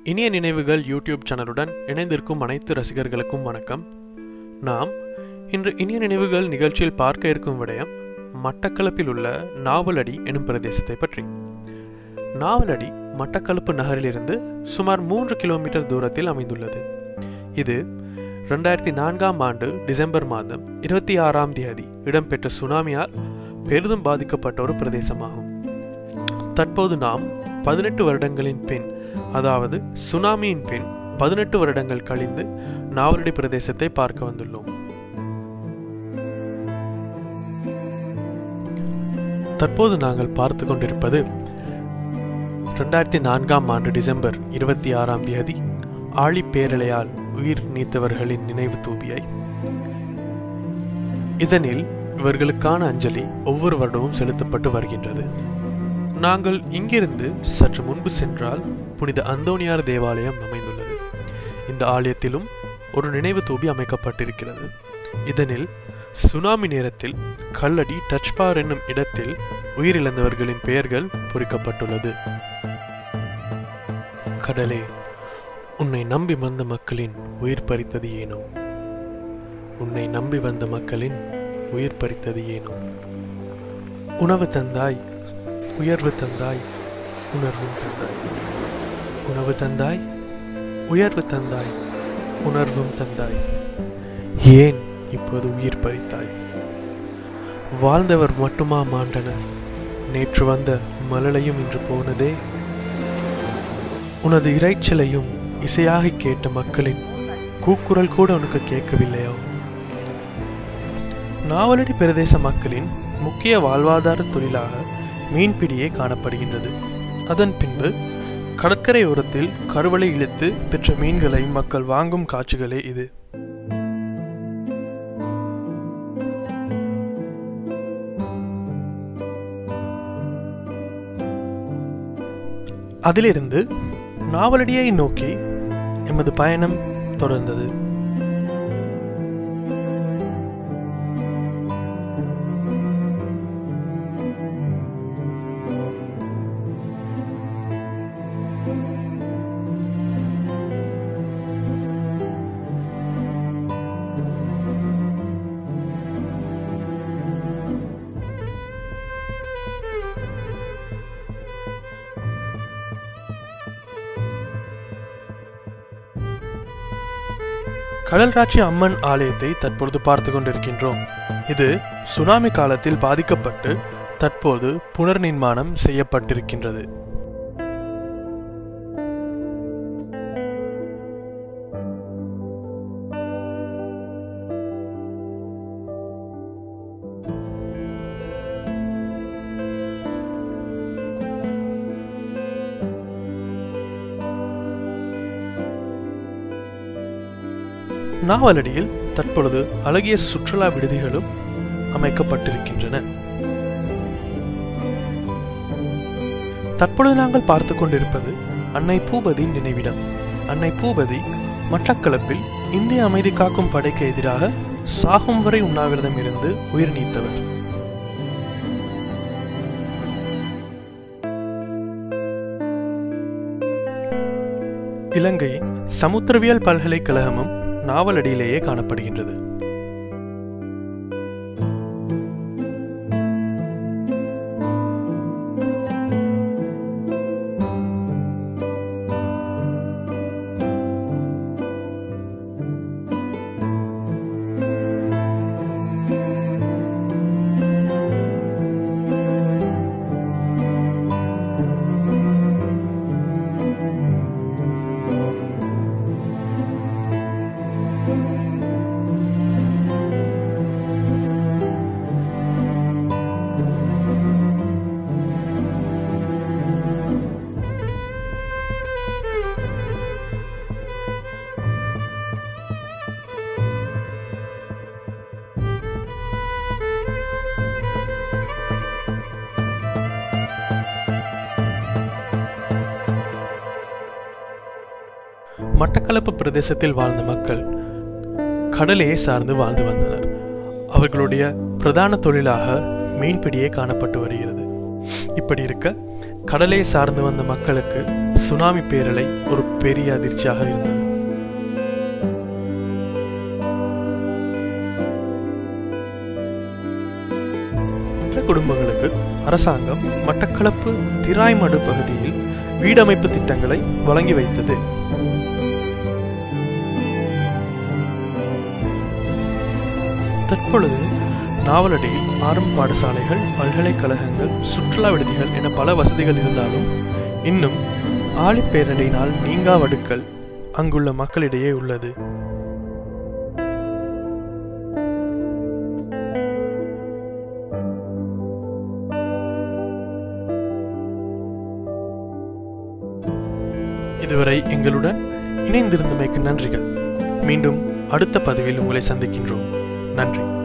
இனிய நினைவுகள் யூடியூப் சேனலுடன் இணைந்திருக்கும் அனைத்து ரசிகர்களுக்கும் வணக்கம் நாம் இன்று இனிய நினைவுகள் நிகழ்ச்சியில் பார்க்க இருக்கும் விடயம் மட்டக்களப்பில் உள்ள நாவலடி எனும் பிரதேசத்தை பற்றி நாவலடி மட்டக்களப்பு நகரிலிருந்து சுமார் மூன்று கிலோமீட்டர் தூரத்தில் அமைந்துள்ளது இது ரெண்டாயிரத்தி நான்காம் ஆண்டு டிசம்பர் மாதம் இருபத்தி ஆறாம் தேதி இடம்பெற்ற சுனாமியால் பெரிதும் பாதிக்கப்பட்ட ஒரு பிரதேசமாகும் தற்போது நாம் பதினெட்டு வருடங்களின் பின் அதாவது சுனாமியின் பின் பதினெட்டு வருடங்கள் கழிந்து நாவலடி பிரதேசத்தை பார்க்க வந்துள்ளோம் தற்போது நாங்கள் பார்த்து கொண்டிருப்பது ரெண்டாயிரத்தி நான்காம் ஆண்டு டிசம்பர் இருபத்தி ஆறாம் தேதி ஆழி பேரலையால் உயிர் நீத்தவர்களின் நினைவு தூபியை இதனில் இவர்களுக்கான அஞ்சலி ஒவ்வொரு வருடமும் செலுத்தப்பட்டு வருகின்றது நாங்கள் இங்கிருந்து சற்று முன்பு சென்றால் புனித அந்தோனியார் தேவாலயம் அமைந்துள்ளது இந்த ஆலயத்திலும் ஒரு நினைவு தூபி அமைக்கப்பட்டிருக்கிறது இதனில் சுனாமி நேரத்தில் கல்லடி டச்பார் என்னும் இடத்தில் உயிரிழந்தவர்களின் பெயர்கள் பொறிக்கப்பட்டுள்ளது கடலே உன்னை நம்பி வந்த மக்களின் உயிர் பறித்தது ஏனோ உன்னை நம்பி வந்த மக்களின் உயிர் பறித்தது ஏனோ உணவு தந்தாய் உயர்வு தந்தாய் உணர்வும் தந்தாய் உணவு தந்தாய் உயர்வு தந்தாய் உணர்வும் தந்தாய் ஏன் இப்போது உயிர் பறித்தாய் வாழ்ந்தவர் மட்டுமா மாண்டனர் நேற்று வந்த மலலையும் இன்று போனதே உனது இறைச்சலையும் இசையாக கேட்ட மக்களின் கூக்குரல் கூட உனக்கு கேட்கவில்லையோ நாவலடி பிரதேச மக்களின் முக்கிய வாழ்வாதார தொழிலாக மீன்பிடியே காணப்படுகின்றது அதன் பின்பு கடற்கரை ஓரத்தில் கருவளை இழுத்து பெற்ற மீன்களை மக்கள் வாங்கும் காட்சிகளே இது அதிலிருந்து நாவலடியை நோக்கி எமது பயணம் தொடர்ந்தது கடல்ராட்சி அம்மன் ஆலயத்தை தற்பொழுது பார்த்து கொண்டிருக்கின்றோம் இது சுனாமி காலத்தில் பாதிக்கப்பட்டு தற்போது புனர் நிர்மாணம் செய்யப்பட்டிருக்கின்றது நாவலடியில் தற்பொழுது அழகிய சுற்றுலா விடுதிகளும் அமைக்கப்பட்டிருக்கின்றன தற்பொழுது நாங்கள் பார்த்து கொண்டிருப்பது அன்னை பூபதி நினைவிடம் அன்னை பூபதி மட்டக்களப்பில் இந்திய அமைதி காக்கும் படைக்கு எதிராக சாகும் வரை உண்ணாவிரதம் இருந்து உயிர் நீத்தவர் இலங்கையின் சமுத்திரவியல் பல்கலைக்கழகமும் நாவலடியிலேயே காணப்படுகின்றது மட்டக்களப்பு பிரதேசத்தில் வாழ்ந்த மக்கள் கடலையே சார்ந்து வாழ்ந்து வந்தனர் அவர்களுடைய பிரதான தொழிலாக மீன்பிடியே காணப்பட்டு வருகிறது இப்படி இருக்க கடலை சார்ந்து வந்த மக்களுக்கு சுனாமி பேரலை ஒரு பெரிய அதிர்ச்சியாக இருந்தது பல குடும்பங்களுக்கு அரசாங்கம் மட்டக்களப்பு திராய்மடு பகுதியில் வீடமைப்பு திட்டங்களை வழங்கி வைத்தது தற்பொழுது நாவலடியில் ஆரம்ப பாடசாலைகள் பல்கலைக்கழகங்கள் சுற்றுலா விடுதிகள் என பல வசதிகள் இருந்தாலும் இன்னும் ஆழிப்பேரலையினால் நீங்கா வடுக்கள் அங்குள்ள மக்களிடையே உள்ளது இதுவரை எங்களுடன் இணைந்திருந்தமைக்கு நன்றிகள் மீண்டும் அடுத்த பதிவில் உங்களை சந்திக்கின்றோம் நன்றி